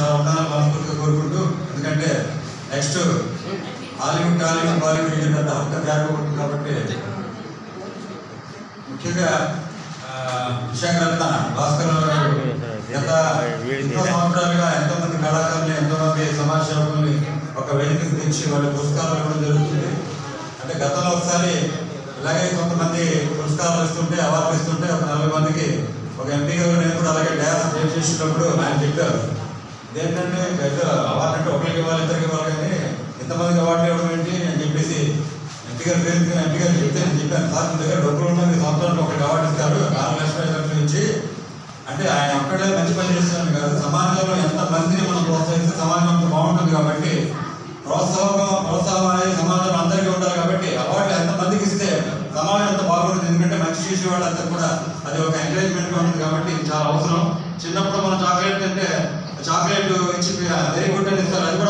చాలా ఉండాలని మనస్ఫూర్తిగా కోరుకుంటూ ఎందుకంటే నెక్స్ట్ హాలీవుడ్ టాలీవుడ్ బాలీవుడ్ ఇది పెద్ద హక్క జరగబోతుంది కాబట్టి ముఖ్యంగా ఆ, విశాఖరత్న భాస్కర్ గారు గత ఎన్నో సంవత్సరాలుగా ఎంతో మంది కళాకారులు ఎంతో మంది సమాజ సేవకుల్ని ఒక వేదికకు తెచ్చి వాళ్ళ పురస్కారాలు ఇవ్వడం జరుగుతుంది అంటే గతంలో ఒకసారి ఇలాగే కొంతమంది పురస్కారాలు ఇస్తుంటే అవార్డు ఇస్తుంటే ఒక నలభై మందికి ఒక ఎంపీ గారు నేను కూడా అలాగే డ్యాన్స్ చేసినప్పుడు ఆయన చెప్పారు ఇదేంటంటే పెద్ద అవార్డు అంటే ఒకరికి ఇవ్వాలి ఇద్దరికి ఇవ్వాలి కానీ ఇంతమందికి అవార్డు ఇవ్వడం ఏంటి అని చెప్పేసి ఎంపీ గారి పేరు మీద ఎంపీ గారు చెప్తే నేను చెప్పాను సార్ మీ దగ్గర డబ్బులు ఉన్నది సంవత్సరానికి ఒకరికి అవార్డు ఇస్తారు నాలుగు లక్షల ఐదు లక్షలు ఇచ్చి అంటే ఆయన ఒక్కడే మంచి పని చేస్తున్నాను కాదు సమాజంలో ఎంత మందిని మనం ప్రోత్సహిస్తే సమాజం అంత బాగుంటుంది కాబట్టి ప్రోత్సాహం ప్రోత్సాహం అనేది సమాజంలో అందరికీ ఉండాలి కాబట్టి అవార్డు ఎంత మందికి ఇస్తే సమాజం ఎంత బాగుంటుంది ఎందుకంటే మంచి చేసే వాళ్ళంతా కూడా అది ఒక ఎంకరేజ్మెంట్ గా ఉంటుంది కాబట్టి ఇది చాలా అవసరం చిన్నప్పుడు మనం చాక్లెట్ తింటే చాక్లెట్ ఇచ్చి వెరీ గుడ్ అని ఇస్తారు అది